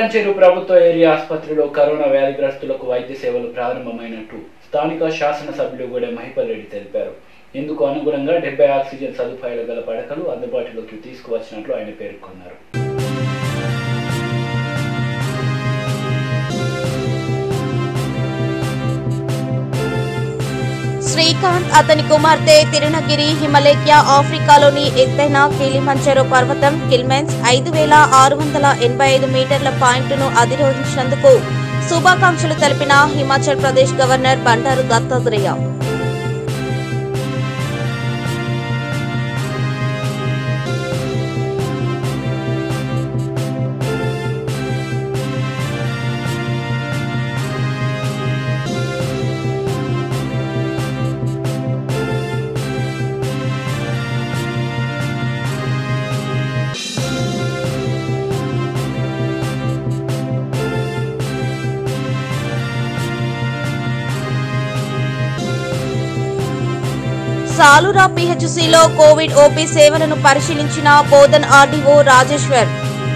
ఎలమంచేరు ప్రభుత్వ ఏరియా ఆసుపత్రిలో కరోనా వ్యాధిగ్రస్తులకు వైద్య సేవలు ప్రారంభమైనట్టు స్థానిక శాసనసభ్యులు కూడా మహిపల్ రెడ్డి తెలిపారు ఇందుకు అనుగుణంగా డెబ్బై ఆక్సిజన్ సదుపాయాలు గల పడకలు అందుబాటులోకి తీసుకువచ్చినట్లు ఆయన పేర్కొన్నారు శ్రీకాంత్ అతని కుమార్తె తిరునగిరి హిమలేఖ్య ఆఫ్రికాలోని ఎత్తైన కిలిమంచరో పర్వతం కిల్మెన్స్ ఐదు వేల ఆరు వందల ఎనభై ఐదు మీటర్ల పాయింట్ను అధిరోహించినందుకు శుభాకాంక్షలు తెలిపిన హిమాచల్ ప్రదేశ్ గవర్నర్ బండారు దత్తాత్రేయ సాలురా పిహెచ్సిలో కోవిడ్ ఓపీ సేవలను పరిశీలించిన బోధన్ ఆర్డీఓ రాజేశ్వర్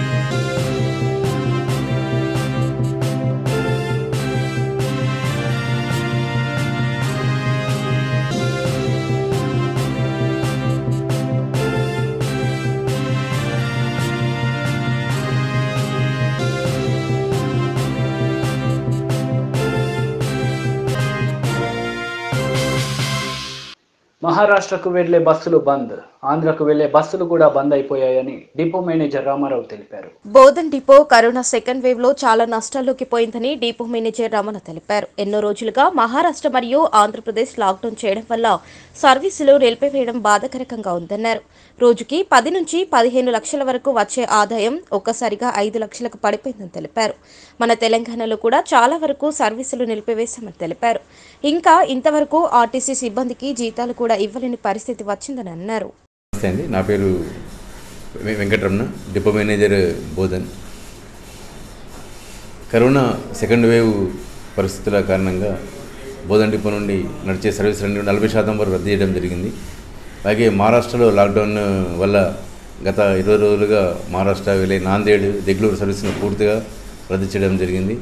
మహారాష్ట్రకు వెళ్లే బస్సులు బంద్ ఆంధ్రకు వెళ్లే బస్సులు కూడా బంద్ అయిపోయాయని డిపో మేనేజర్ రామారావు తెలిపారు Bodhan depot corona second wave లో చాలా నష్టాల్లోకి పోయిందని డిపో మేనేజర్ రమణ తెలిపారు ఎన్నో రోజులుగా మహారాష్ట్ర మరియు ఆంధ్రప్రదేశ్ లాక్డౌన్ చేయడం వల్ల సర్వీసులు నిలిపివేయడం బాధాకరకంగా ఉందన్నారు రోజుకి పది నుంచి పదిహేను లక్షల వరకు వచ్చే ఆదాయం ఒక్కసారిగా ఐదు లక్షలకు పడిపోయిందని తెలిపారు మన తెలంగాణలో కూడా చాలా వరకు సర్వీసులు నిలిపివేశామని తెలిపారు ఇంకా ఇంతవరకు ఆర్టీసీ సిబ్బందికి జీతాలు కూడా ఇవ్వలేని పరిస్థితి వచ్చిందని అన్నారు నమస్తే అండి నా పేరు వె- Venkataramana depot manager Bodhan corona second wave పరిస్థితుల కారణంగా బోధన్ డిపో నుండి నడిచే సర్వీసులన్నీ నలభై శాతం వరకు రద్దు చేయడం జరిగింది అలాగే మహారాష్ట్రలో లాక్డౌన్ వల్ల గత ఇరవై రోజులుగా మహారాష్ట్ర వెళ్ళే నాందేడ్ దెగ్లూరు సర్వీసును పూర్తిగా రద్దు చేయడం జరిగింది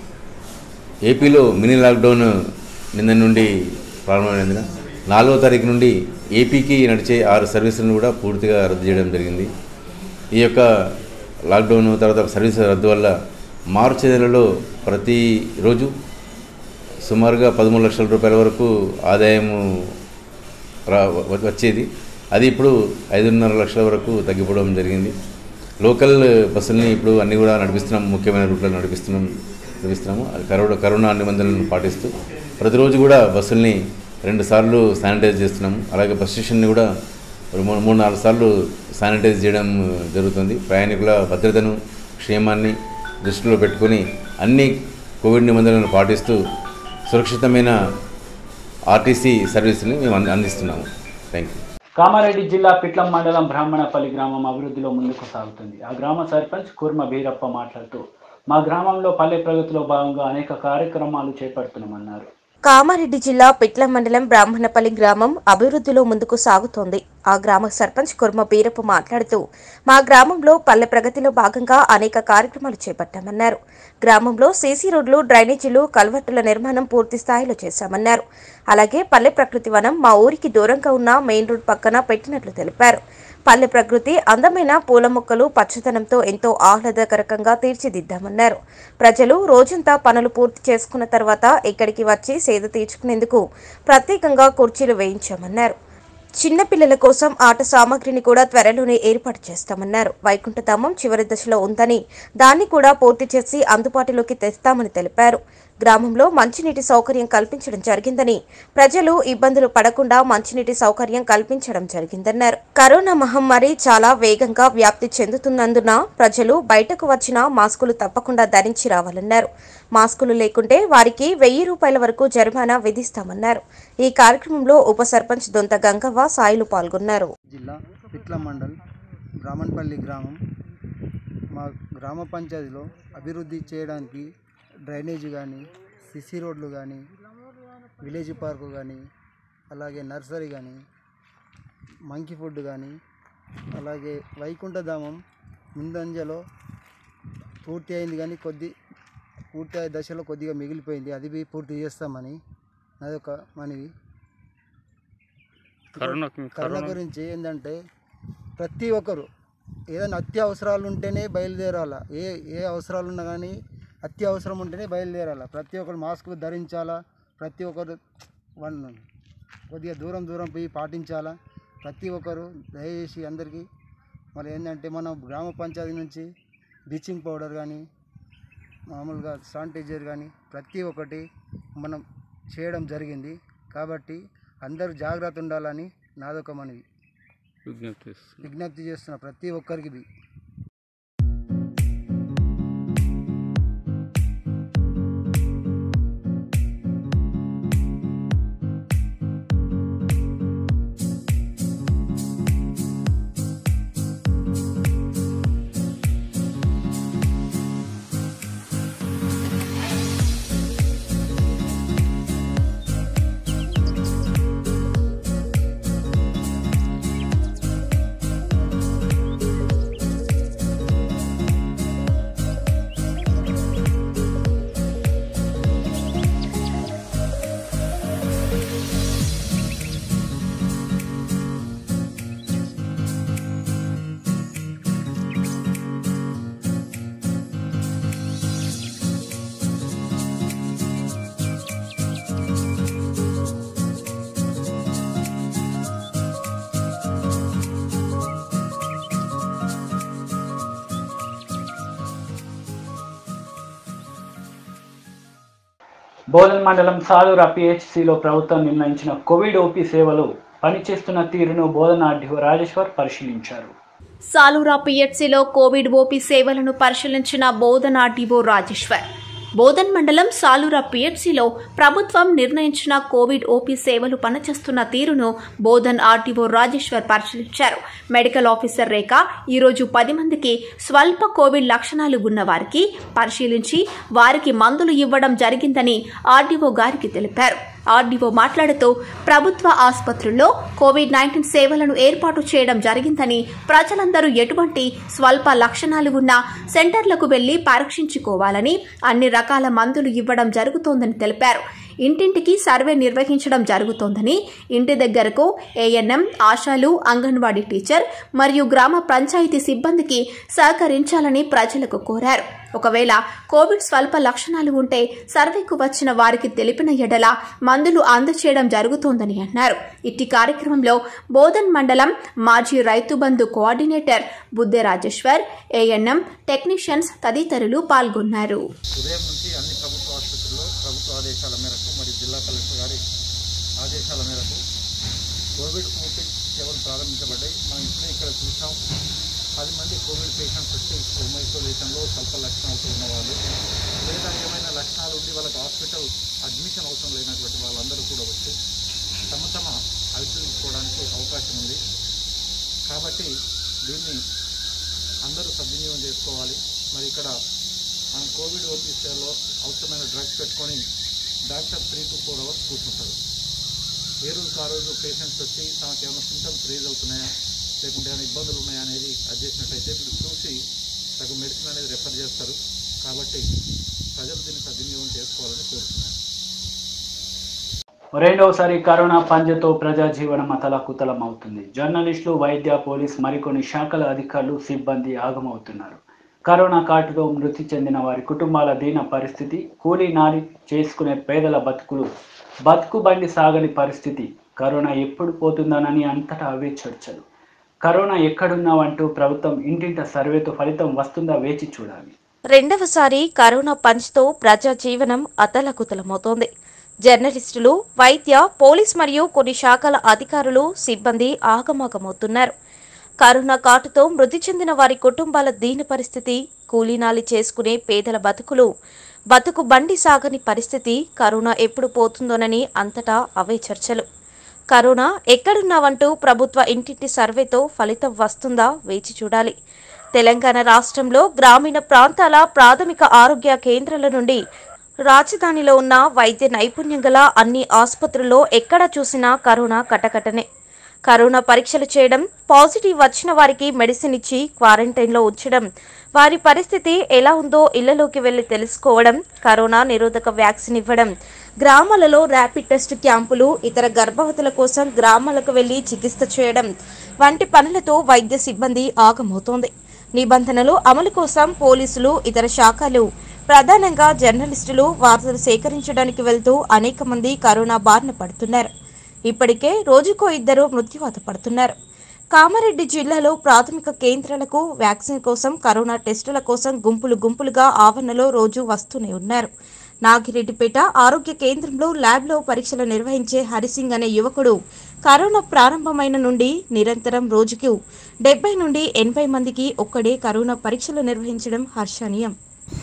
ఏపీలో మినీ లాక్డౌన్ నిన్న నుండి ప్రారంభమైనందున నాలుగో తారీఖు నుండి ఏపీకి నడిచే ఆరు సర్వీసులను కూడా పూర్తిగా రద్దు చేయడం జరిగింది ఈ యొక్క లాక్డౌన్ తర్వాత సర్వీస్ రద్దు వల్ల మార్చి నెలలో ప్రతిరోజు సుమారుగా పదమూడు లక్షల రూపాయల వరకు ఆదాయము రా వ- వచ్చేది అది ఇప్పుడు ఐదున్నర లక్షల వరకు తగ్గిపోవడం జరిగింది లోకల్ బస్సుల్ని ఇప్పుడు అన్నీ కూడా నడిపిస్తున్నాం ముఖ్యమైన రూట్లో నడిపిస్తున్నాం నడిపిస్తున్నాము అది కరోనా కరోనా నిబంధనలను పాటిస్తూ ప్రతిరోజు కూడా బస్సుల్ని రెండు సార్లు శానిటైజ్ చేస్తున్నాము అలాగే బస్ స్టేషన్ని కూడా ఒక మూడు మూడు నాలుగు సార్లు శానిటైజ్ చేయడం జరుగుతుంది ప్రయాణికుల భద్రతను క్షేమాన్ని దృష్టిలో పెట్టుకొని అన్ని కోవిడ్ నిబంధనలను పాటిస్తూ సురక్షితమైన ఆర్టీసీ సర్వీస్ని మేము అంది- అందిస్తున్నాము థ్యాంక్ యూ కామారెడ్డి జిల్లా పిట్లం మండలం బ్రాహ్మణపల్లి గ్రామం అభివృద్ధిలో ముందుకు సాగుతుంది ఆ గ్రామ సర్పంచ్ కుర్మ బీరప్ప మాట్లాడుతూ మా గ్రామంలో పల్లె ప్రగతిలో భాగంగా అనేక కార్యక్రమాలు చేపడుతున్నామన్నారు కామారెడ్డి జిల్లా పిట్ల మండలం బ్రాహ్మణపల్లి గ్రామం అభివృద్ధిలో ముందుకు సాగుతోంది ఆ గ్రామ సర్పంచ్ కుర్మ బీరప్ప మాట్లాడుతూ మా గ్రామంలో పల్లె ప్రగతిలో భాగంగా అనేక కార్యక్రమాలు చేపట్టామన్నారు గ్రామంలో సీసీ రోడ్లు డ్రైనేజీలు కల్వర్టుల నిర్మాణం పూర్తి స్థాయిలో చేశామన్నారు అలాగే పల్లె ప్రకృతి వనం మా ఊరికి దూరంగా ఉన్న మెయిన్ రోడ్ పక్కన పెట్టినట్లు తెలిపారు పల్లె ప్రకృతి అందమైన పూల మొక్కలు పచ్చదనంతో ఎంతో ఆహ్లాదకరంగా తీర్చిదిద్దామన్నారు ప్రజలు రోజంతా పనులు పూర్తి చేసుకున్న తర్వాత ఇక్కడికి వచ్చి సేద తీర్చుకునేందుకు ప్రత్యేకంగా కుర్చీలు వేయించామన్నారు చిన్నపిల్లల కోసం ఆట సామాగ్రిని కూడా త్వరలోనే ఏర్పాటు చేస్తామన్నారు వైకుంఠధామం చివరి దశలో ఉందని దాన్ని కూడా పూర్తి చేసి అందుబాటులోకి తెస్తామని తెలిపారు గ్రామంలో మంచినీటి సౌకర్యం కల్పించడం జరిగిందని ప్రజలు ఇబ్బందులు పడకుండా మంచినీటి సౌకర్యం కల్పించడం జరిగిందన్నారు కరోనా మహమ్మారి చాలా వేగంగా వ్యాప్తి చెందుతున్నందున ప్రజలు బయటకు వచ్చినా మాస్కులు తప్పకుండా ధరించి రావాలన్నారు మాస్కులు లేకుంటే వారికి వెయ్యి రూపాయల వరకు జరిమానా విధిస్తామన్నారు ఈ కార్యక్రమంలో ఉప సర్పంచ్ దొంత గంగవ్వ సాయిలు పాల్గొన్నారు జిల్లా పిట్ల మండల్ బ్రాహ్మణపల్లి గ్రామం మా గ్రామ పంచాయతీలో అభివృద్ధి చేయడానికి డ్రైనేజ్ కానీ సిసి రోడ్లు కానీ విలేజ్ పార్కు కానీ అలాగే నర్సరీ కానీ మంకీ ఫుడ్ కానీ అలాగే వైకుంఠధామం ముందంజలో పూర్తి అయింది కానీ కొద్ది పూర్తి అయ్యే దశలో కొద్దిగా మిగిలిపోయింది అది బి పూర్తి చేస్తామని అదొక మనవి కరోనా కరోనా గురించి ఏంటంటే ప్రతి ఒక్కరు ఏదైనా అత్యవసరాలు ఉంటేనే బయలుదేరాలా ఏ ఏ అవసరాలు ఉన్నా కానీ అత్యవసరం ఉంటేనే బయలుదేరాలా ప్రతి ఒక్కరు మాస్క్ ధరించాలా ప్రతి ఒక్కరు వన్ కొద్దిగా దూరం దూరం పోయి పాటించాలా ప్రతి ఒక్కరు దయచేసి అందరికీ మరి ఏంటంటే మన గ్రామ పంచాయతీ నుంచి బ్లీచింగ్ పౌడర్ కానీ మామూలుగా శానిటైజర్ కానీ ప్రతి ఒక్కటి మనం చేయడం జరిగింది కాబట్టి అందరూ జాగ్రత్త ఉండాలని నాదొక మనవి విజ్ఞప్తి చేస్తున్నాను. విజ్ఞప్తి చేస్తున్న ప్రతి ఒక్కరికి ఇది. బోధన్ మండలం సాలూరా పిహెచ్సిలో ప్రభుత్వం నిర్ణయించిన కోవిడ్ ఓపీ సేవలు పనిచేస్తున్న తీరును బోధన ఆర్డీఓ రాజేశ్వర్ పరిశీలించారు సాలూరా పిఎచ్సిలో కోవిడ్ ఓపీ సేవలను పరిశీలించిన బోధన్ ఆర్డీఓ రాజేశ్వర్ బోధన్ మండలం సాలూరా పిఎచ్సిలో ప్రభుత్వం నిర్ణయించిన కోవిడ్ ఓపీ సేవలు పనిచేస్తున్న తీరును బోధన్ ఆర్టీఓ రాజేశ్వర్ పరిశీలించారు మెడికల్ ఆఫీసర్ రేఖ ఈరోజు పది మందికి స్వల్ప కోవిడ్ లక్షణాలు ఉన్న వారికి పరిశీలించి వారికి మందులు ఇవ్వడం జరిగిందని ఆర్డీఓ గారికి తెలిపారు ఆర్డీఓ మాట్లాడుతూ ప్రభుత్వ ఆసుపత్రుల్లో కోవిడ్ నైన్టీన్ సేవలను ఏర్పాటు చేయడం జరిగిందని ప్రజలందరూ ఎటువంటి స్వల్ప లక్షణాలు ఉన్న సెంటర్లకు వెళ్లి పరీక్షించుకోవాలని అన్ని రకాల మందులు ఇవ్వడం జరుగుతోందని తెలిపారు ఇంటింటికి సర్వే నిర్వహించడం జరుగుతోందని ఇంటి దగ్గరకు ఏఎన్ఎం ఆశాలు అంగన్వాడీ టీచర్ మరియు గ్రామ పంచాయతీ సిబ్బందికి సహకరించాలని ప్రజలకు కోరారు ఒకవేళ కోవిడ్ స్వల్ప లక్షణాలు ఉంటే సర్వేకు వచ్చిన వారికి తెలిపిన ఎడల మందులు అందచేయడం జరుగుతోందని అన్నారు ఇట్టి కార్యక్రమంలో బోధన్ మండలం మాజీ Rythu Bandhu coordinator Budde Rajeshwar ANM technicians తదితరులు పాల్గొన్నారు ఉదయం నుంచి అన్ని ప్రభుత్వ ఆసుపత్రుల్లో ప్రభుత్వ ఆదేశాల మేరకు మరియు జిల్లా కలెక్టర్ గారి ఆదేశాల మేరకు కోవిడ్ ఓపీ సేవలు ప్రారంభించబడ్డాయి మనం ఇప్పుడే ఇక్కడ చూసాం పది మంది కోవిడ్ పేషెంట్స్ వచ్చి హోమ్ ఐసోలేషన్లో స్వల్ప లక్షణాలతో ఉన్నవాళ్ళు లేదా ఏమైనా లక్షణాలు ఉండి వాళ్ళకి హాస్పిటల్ అడ్మిషన్ అవసరం లేనటువంటి వాళ్ళందరూ కూడా వచ్చి తమ తమ ఐసోలేసుకోవడానికి అవకాశం ఉంది కాబట్టి దీన్ని అందరూ సద్వినియోగం చేసుకోవాలి మరి ఇక్కడ మనం కోవిడ్ ఓపీసీలో అవసరమైన డ్రగ్స్ పెట్టుకొని doctor three to four hours కూర్చుంటారు ఏ రోజుకి ఆ రోజు పేషెంట్స్ వచ్చి తమకు ఏమైనా సింటమ్స్ రేజ్ అవుతున్నాయా లేకుంటే ఏమైనా ఇబ్బందులు ఉన్నాయా అనేది అది చేసినట్టయితే ఇప్పుడు చూసి తగు మెడిసిన్ అనేది రెఫర్ చేస్తారు కాబట్టి ప్రజలు దీన్ని సద్వినియోగం చేసుకోవాలని కోరుతున్నాను రెండవసారి కరోనా పంజతో ప్రజా జీవనం అతలాకుతలం అవుతుంది జర్నలిస్టులు వైద్య పోలీస్ మరికొన్ని శాఖల అధికారులు సిబ్బంది ఆగమవుతున్నారు కరోనా కాటుతో మృతి చెందిన వారి కుటుంబాల దీన పరిస్థితి కూలీ నాలి చేసుకునే పేదల బతుకులు బతుకు బండి సాగని పరిస్థితి కరోనా ఎప్పుడు పోతుందనని అంతటా అవే చర్చలు కరోనా ఎక్కడున్నావంటూ ప్రభుత్వం ఇంటింట సర్వేతో ఫలితం వస్తుందా వేచి చూడాలి రెండవసారి కరోనా పంచ్తో ప్రజా జీవనం అతలకుతలమవుతోంది జర్నలిస్టులు వైద్య పోలీస్ మరియు కొన్ని శాఖల అధికారులు సిబ్బంది ఆగమాగమవుతున్నారు కరోనా కాటుతో మృతి చెందిన వారి కుటుంబాల దీన పరిస్థితి కూలీనాలి చేసుకునే పేదల బతుకులు బతుకు బండి సాగని పరిస్థితి కరోనా ఎప్పుడు పోతుందోనని అంతటా అవే చర్చలు కరోనా ఎక్కడున్నావంటూ ప్రభుత్వ ఇంటింటి సర్వేతో ఫలితం వస్తుందా వేచి చూడాలి తెలంగాణ రాష్ట్రంలో గ్రామీణ ప్రాంతాల ప్రాథమిక ఆరోగ్య కేంద్రాల నుండి రాజధానిలో ఉన్న వైద్య నైపుణ్యం గల అన్ని ఆసుపత్రుల్లో ఎక్కడ చూసినా కరోనా కటకటనే కరోనా పరీక్షలు చేయడం పాజిటివ్ వచ్చిన వారికి మెడిసిన్ ఇచ్చి క్వారంటైన్లో ఉంచడం వారి పరిస్థితి ఎలా ఉందో ఇళ్లలోకి వెళ్లి తెలుసుకోవడం కరోనా నిరోధక వ్యాక్సిన్ ఇవ్వడం గ్రామాలలో ర్యాపిడ్ టెస్ట్ క్యాంపులు ఇతర గర్భవతుల కోసం గ్రామాలకు వెళ్లి చికిత్స చేయడం వంటి పనులతో వైద్య సిబ్బంది ఆగమవుతోంది నిబంధనలు అమలు కోసం పోలీసులు ఇతర శాఖలు ప్రధానంగా జర్నలిస్టులు వార్తలు సేకరించడానికి వెళ్తూ అనేక మంది కరోనా బారిన పడుతున్నారు ఇప్పటికే రోజుకో ఇద్దరు మృత్యువాత పడుతున్నారు కామారెడ్డి జిల్లాలో ప్రాథమిక కేంద్రాలకు వ్యాక్సిన్ కోసం కరోనా టెస్టుల కోసం గుంపులు గుంపులుగా ఆవరణలో రోజు వస్తూనే ఉన్నారు నాగిరెడ్డిపేట ఆరోగ్య కేంద్రంలో ల్యాబ్లో పరీక్షలు నిర్వహించే హరిసింగ్ అనే యువకుడు కరోనా ప్రారంభమైన నుండి నిరంతరం రోజుకు డెబ్బై నుండి ఎనభై మందికి ఒక్కడే కరోనా పరీక్షలు నిర్వహించడం హర్షణీయం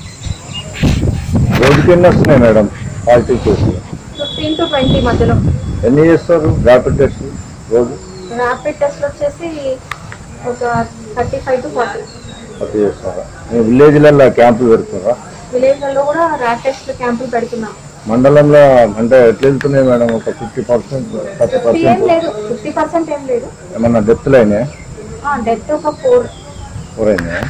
రోజుకి ఎన్ని వస్తున్నాయి మేడం పాజిటివ్ కేసులు ఫిఫ్టీన్ టు ట్వంటీ మధ్యలో ఎన్ని చేస్తారు ర్యాపిడ్ టెస్ట్ రోజు ర్యాపిడ్ టెస్ట్ వచ్చేసి ఒక థర్టీ ఫైవ్ టు ఫార్టీ అట్లా చేస్తారా మీ విలేజ్లలో క్యాంపులు పెడుతున్నారా విలేజ్లలో కూడా ర్యాట్ టెస్ట్ క్యాంపులు పెడుతున్నాం మండలంలో అంటే ఎట్లా వెళ్తున్నాయి మేడం ఒక ఫిఫ్టీ పర్సెంట్ థర్టీ ఫిఫ్టీ ఏం పర్సెంట్ లేదు ఫిఫ్టీ పర్సెంట్ ఏం లేదు ఏమన్నా డెత్లు అయినాయి డెత్ ఒక ఫోర్ అయినాయి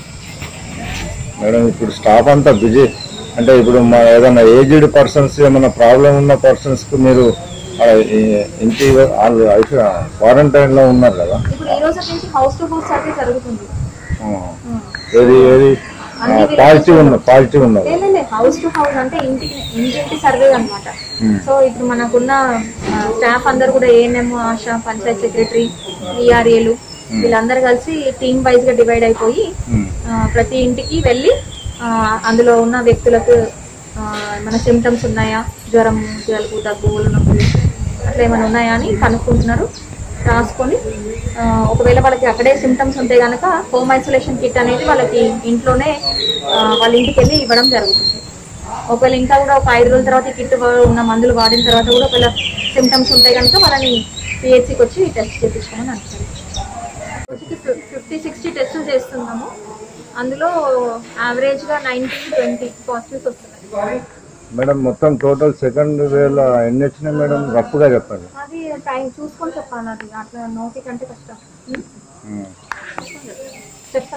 మేడం ఇప్పుడు స్టాఫ్ అంతా బిజీ అంటే ఇప్పుడు మా ఏదైనా ఏజ్డ్ పర్సన్స్ ఏమైనా ప్రాబ్లం ఉన్న పర్సన్స్కి మీరు ఆ, ఈ- ఇంటి వాళ్ళు క్వారంటైన్ లో ఉన్నారు కదా ఇప్పుడు ఈ రోజు నుంచి హౌస్ టు హౌస్ సర్వే జరుగుతుంది ఆ. ఏది ఏది అన్ని పాజిటివ్ ఉన్న పాజిటివ్ ఉన్నారు లేదండి హౌస్ టు హౌస్ అంటే ఇంటికి ఇంటింటి సర్వే అన్నమాట సో ఇప్పుడు మనకున్న స్టాఫ్ అందరు కూడా ఏఎన్ఎం ఆశా పంచాయత్ సెక్రటరీ ఈఆర్ఏలు వీళ్ళందరూ కలిసి టీమ్ వైజ్ గా డివైడ్ అయిపోయి ఆ, ప్రతి ఇంటికి వెళ్ళి ఆ, అందులో ఉన్న వ్యక్తులకు ఆ, మన సిమ్టమ్స్ ఉన్నాయా జ్వరం జలుబు దగ్గు ఒళ్ళు నొప్పులు అట్లా ఏమైనా ఉన్నాయా అని కనుక్కుంటున్నారు రాసుకొని ఆ, ఒకవేళ వాళ్ళకి అక్కడే సిమ్టమ్స్ ఉంటే కనుక హోమ్ ఐసోలేషన్ కిట్ అనేది వాళ్ళకి ఇంట్లోనే ఆ, వాళ్ళ ఇంటికి వెళ్ళి ఇవ్వడం జరుగుతుంది ఒకవేళ ఇంకా కూడా ఒక ఐదు రోజుల తర్వాత ఈ కిట్ ఉన్న మందులు వాడిన తర్వాత కూడా ఒకవేళ సిమ్టమ్స్ ఉంటే కనుక వాళ్ళని పిహెచ్సికి వచ్చి టెస్ట్ చేయించుకోమని అంటారు రోజుకి ఫిఫ్టీ సిక్స్టీ టెస్టులు చేస్తున్నాము అందులో యావరేజ్గా నైన్టీ ట్వంటీ పాజిటివ్స్ వస్తున్నాయి మేడం మొత్తం టోటల్ సెకండ్ వేలో ఎన్ని వచ్చినాయి మేడం రఫ్గా చెప్పండి అది టైం చూసుకొని చెప్పాలి అది అట్లా నోటి కంటే కష్టం ఉం? చెప్తా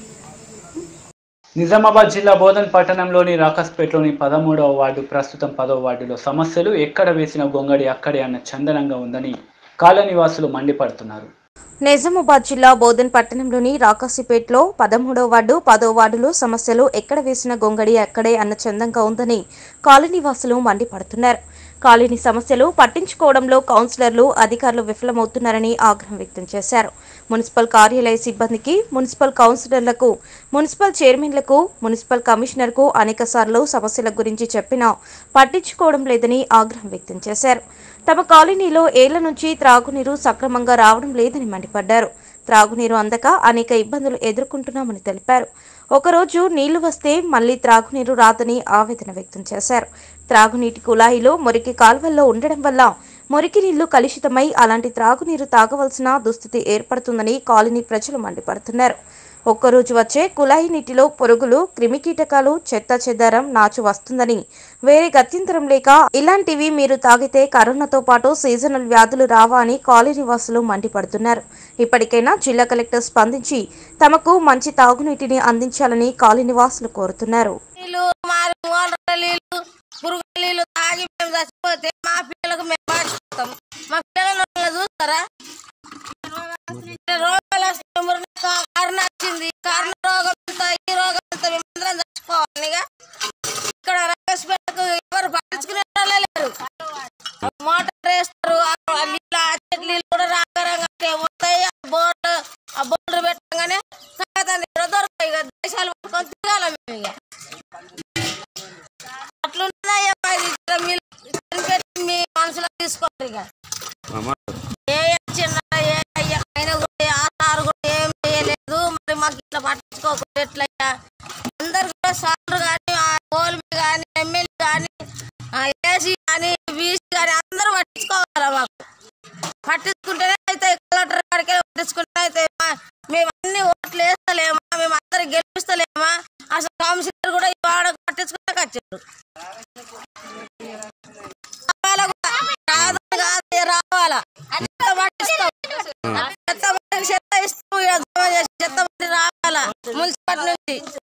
నిజామాబాద్ జిల్లా బోధన్ పట్టణంలోని రాకస్పేటలోని పదమూడవ వార్డు ప్రస్తుతం పదవ వార్డులో సమస్యలు ఎక్కడ వేసిన గొంగడి అక్కడే అన్న చందనంగా ఉందని కాలనీవాసులు మండిపడుతున్నారు నిజామాబాద్ జిల్లా బోధన్ పట్టణంలోని రాకాసిపేట్లో పదమూడవ వార్డు పదో వార్డులో సమస్యలు ఎక్కడ వేసిన గొంగడి అక్కడే అన్న చందంగా ఉందని కాలనీవాసులు మండిపడుతున్నారు కాలనీ సమస్యలు పట్టించుకోవడంలో కౌన్సిలర్లు అధికారులు విఫలమవుతున్నారని ఆగ్రహం వ్యక్తం చేశారు మున్సిపల్ కార్యాలయ సిబ్బందికి మున్సిపల్ కౌన్సిలర్లకు మున్సిపల్ చైర్మన్లకు మున్సిపల్ కమిషనర్కు అనేకసార్లు సమస్యల గురించి చెప్పినా పట్టించుకోవడం లేదని ఆగ్రహం వ్యక్తం చేశారు తమ కాలనీలో ఏళ్ల నుంచి త్రాగునీరు సక్రమంగా రావడం లేదని మండిపడ్డారు త్రాగునీరు అందక అనేక ఇబ్బందులు ఎదుర్కొంటున్నామని తెలిపారు ఒకరోజు నీళ్లు వస్తే మళ్లీ త్రాగునీరు రాదని ఆవేదన వ్యక్తం చేశారు త్రాగునీటి కుళాయిలో మురికి కాల్వల్లో ఉండడం వల్ల మురికి నీళ్లు కలుషితమై అలాంటి త్రాగునీరు తాగవలసిన దుస్థితి ఏర్పడుతుందని కాలనీ ప్రజలు మండిపడుతున్నారు ఒక్కరోజు వచ్చే కుళాయి నీటిలో పురుగులు క్రిమికీటకాలు చెత్త చెదారం నాచు వస్తుందని వేరే గత్యంతరం లేక ఇలాంటివి మీరు తాగితే కరోనాతో పాటు సీజనల్ వ్యాధులు రావా అని కాలనీ వాసులు మండిపడుతున్నారు ఇప్పటికైనా జిల్లా కలెక్టర్ స్పందించి తమకు మంచి తాగునీటిని అందించాలని కాలనీ వాసులు కోరుతున్నారు నీళ్ళు మారు మోటార్ నీళ్ళు పురుగు నీళ్ళు తాగి మేము చచ్చిపోతే మా పిల్లలకు మేము పాటిస్తాం మా పిల్లలను వాళ్ళని చూస్తారా రోగాలు వస్తాయి మురికి కా- కరోనా వచ్చింది కరోనా రోగం ఎంత ఈ రోగం ఎంత మేమందరం చచ్చిపోవాలి ఇక ఇక్కడ రైతులకు ఎవరు పట్టించుకునే వాళ్ళే లేరు మోటార్ వేస్తారు ఆ నీళ్ళు ఆ చెట్టు నీళ్ళు కూడా రాకరంగా వస్తాయి ఆ బోర్డు ఆ బోర్డు పెట్టగానే కాదని దొరకాయి ఇక దేశాలు పట్టుకొని తిరగాల మేము ఇక అట్లున్నదయ్యా మరి ఇక్కడ మీరు ఇక్కడికి పెట్టి మీ మనసులో తీసుకోండి ఇక ఏ చిన్న ఏ అయ్యా అయినా కూడా ఏ ఆధారు కూడా ఏం చేయలేదు మరి మాకు ఇట్లా పట్టించుకోకుండా ఎట్లయ్యా అందరు కూడా సార్లు కానీ ఆ ఓల్మి కానీ ఎమ్మెల్యే కానీ ఏసీ కానీ బీసీ కానీ అందరూ పట్టించుకోవాలా మాకు పట్టించుకుంటేనే అయితే కలెక్టర్ కాడికే పట్టించుకుంటే అయితే మా- మేము అన్ని ఓట్లు వేస్తలేమా మేము అందరు గెలిపిస్తలేమా అసలు కౌన్సిలర్ కూడా ఈ వాడ పట్టించుకుంటే వచ్చారు రావాలా కూడా. కాదు కాదు రావాలా అట్లా పట్టిస్తాం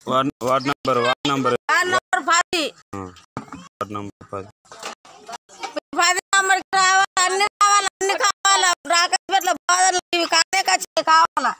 ward ward number ward number ward number పది వార్డ్ నంబర్ పది పది నంబర్కి రావాలి అన్ని రావాలి అన్ని కావాలి రాకపోతే బాధలు ఇవి కానే ఖచ్చితంగా కావాలా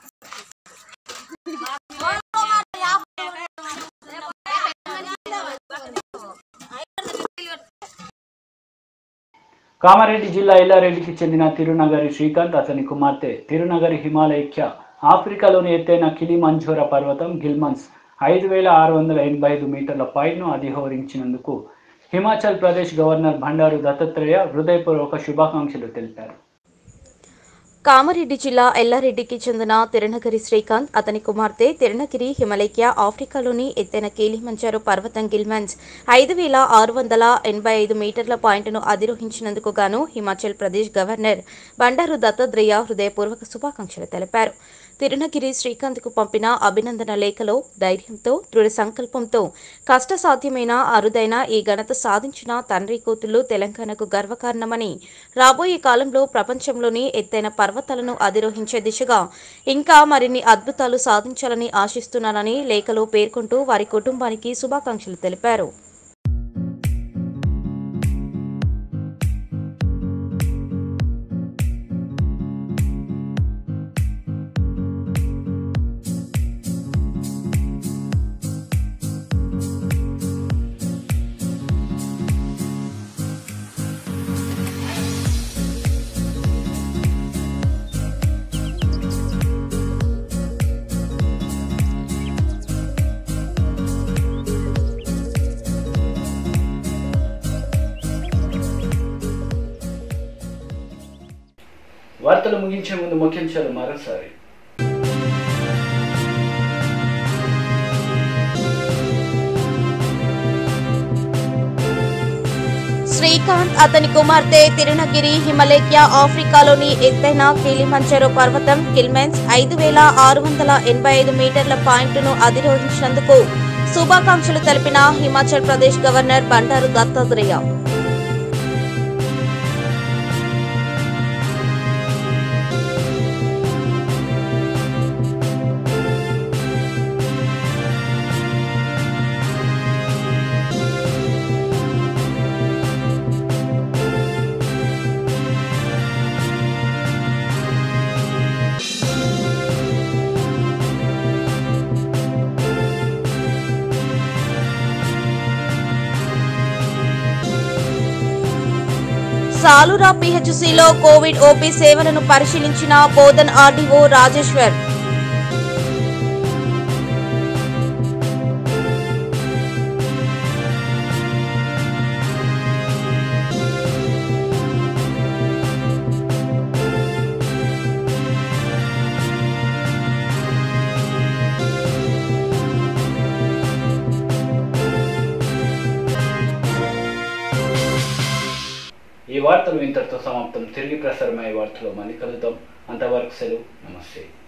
కామారెడ్డి జిల్లా ఎల్లారెడ్డికి చెందిన తిరునగరి శ్రీకాంత్ అతని కుమార్తె తిరునగరి హిమాలయఖ్య ఆఫ్రికాలోని ఎత్తైన కిలిమంజోరా పర్వతం గిల్మన్స్ ఐదు వేల ఆరు వందల ఎనభై ఐదు మీటర్ల పైను అధిరోహించినందుకు హిమాచల్ ప్రదేశ్ గవర్నర్ బండారు దత్తాత్రేయ హృదయపూర్వక శుభాకాంక్షలు తెలిపారు కామారెడ్డి జిల్లా ఎల్లారెడ్డికి చెందిన తిరునగిరి శ్రీకాంత్ అతని కుమార్తె తిరునగిరి హిమలైక్య ఆఫ్రికాలోని ఎత్తైన కీలిమంజారో పర్వతం గిల్మన్స్ ఐదు వేల ఆరు వందల ఎనభై ఐదు మీటర్ల పాయింట్ను అధిరోహించినందుకు గాను హిమాచల్ ప్రదేశ్ గవర్నర్ బండారు దత్తాత్రేయ హృదయపూర్వక శుభాకాంక్షలు తెలిపారు తిరునగిరి శ్రీకాంత్కు పంపిన అభినందన లేఖలో ధైర్యంతో దృఢ సంకల్పంతో కష్టసాధ్యమైన అరుదైన ఈ ఘనత సాధించిన తండ్రి కూతుళ్లు తెలంగాణకు గర్వకారణమని రాబోయే కాలంలో ప్రపంచంలోని ఎత్తైన పర్వతాలను అధిరోహించే దిశగా ఇంకా మరిన్ని అద్భుతాలు సాధించాలని ఆశిస్తున్నానని లేఖలో పేర్కొంటూ వారి కుటుంబానికి శుభాకాంక్షలు తెలిపారు వార్తలు ముగించే ముందు ముఖ్యాంశాలు మరోసారి శ్రీకాంత్ అతని కుమార్తె తిరునగిరి హిమలేఖ్య ఆఫ్రికాలోని ఎత్తైన కిలిమంజరో పర్వతం కిల్మెన్స్ ఐదు వేల ఆరు వందల ఎనభై ఐదు మీటర్ల పాయింట్ను అధిరోహించినందుకు శుభాకాంక్షలు తెలిపిన హిమాచల్ ప్రదేశ్ గవర్నర్ బండారు దత్తాత్రేయ సాలురా పిహెచ్సిలో కోవిడ్ ఓపీ సేవలను పరిశీలించిన బోధన్ ఆర్డీఓ రాజేశ్వర్ ఈ వార్తలు ఇంతటితో సమాప్తం తిరిగి ప్రసారమయ్యే వార్తలో మళ్ళీ కలుద్దాం అంతవరకు సెలవు నమస్తే